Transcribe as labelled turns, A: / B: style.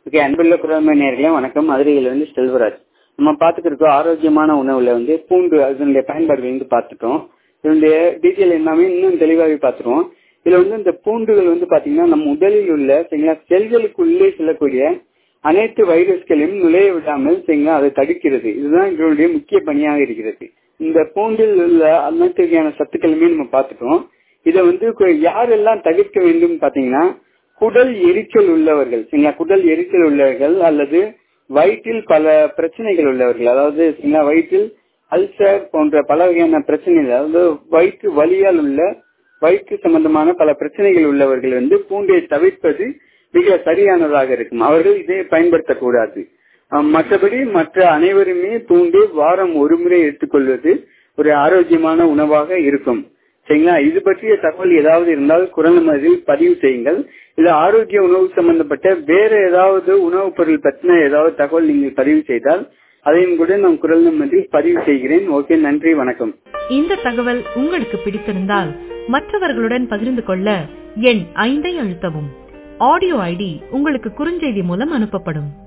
A: okay அன்புள்ள குரல்மை நேர்களே வணக்கம் மதுரையிலிருந்து செல்வராஜ் நம்ம பார்த்துக்கிட்டு ஆரோக்கியமான உணவுல வந்து பூண்டு அதனுடைய பயன்பாடுகள் வந்து பார்த்துட்டோம் இதனுடைய டீட்டெயில் எல்லாமே இன்னும் தெளிவாகவே பார்த்துருவோம் இதுல வந்து இந்த பூண்டுகள் வந்து பாத்தீங்கன்னா நம்ம உடலில் உள்ள சரிங்களா செல்களுக்குள்ளே செல்லக்கூடிய அனைத்து வைரஸ்களையும் நுழைய விடாமல் சரிங்களா அதை தடுக்கிறது இதுதான் இதனுடைய முக்கிய பணியாக இருக்கிறது இந்த பூண்டில் உள்ள அனைத்து வகையான சத்துக்களுமே நம்ம பார்த்துட்டோம் இதை வந்து யாரெல்லாம் தவிர்க்க வேண்டும் பாத்தீங்கன்னா குடல் எரிச்சல் உள்ளவர்கள் சரிங்களா குடல் எரிச்சல் உள்ளவர்கள் அல்லது வயிற்றில் பல பிரச்சனைகள் உள்ளவர்கள் அதாவது சரிங்களா வயிற்றில் அல்சர் போன்ற பல வகையான பிரச்சனைகள் அதாவது வயிற்று வலியால் உள்ள வயிற்று சம்பந்தமான பல பிரச்சனைகள் உள்ளவர்கள் வந்து பூண்டை தவிர்ப்பது மிக சரியானதாக இருக்கும் அவர்கள் இதை பயன்படுத்தக்கூடாது மற்றபடி மற்ற அனைவருமே பூண்டு வாரம் ஒரு முறை எடுத்துக்கொள்வது ஒரு ஆரோக்கியமான உணவாக இருக்கும் சரிங்களா இது பற்றிய தகவல் ஏதாவது இருந்தால் குரல் மதில் பதிவு செய்யுங்கள் இது ஆரோக்கிய உணவு சம்பந்தப்பட்ட வேற ஏதாவது உணவுப் பொருள் பற்றின ஏதாவது தகவல் நீங்கள் பதிவு செய்தால் அதையும் கூட நான் குரல் மதில் பதிவு செய்கிறேன் ஓகே நன்றி வணக்கம்
B: இந்த தகவல் உங்களுக்கு பிடித்திருந்தால் மற்றவர்களுடன் பகிர்ந்து கொள்ள எண் ஐந்தை அழுத்தவும் ஆடியோ ஐடி உங்களுக்கு குறுஞ்செய்தி மூலம் அனுப்பப்படும்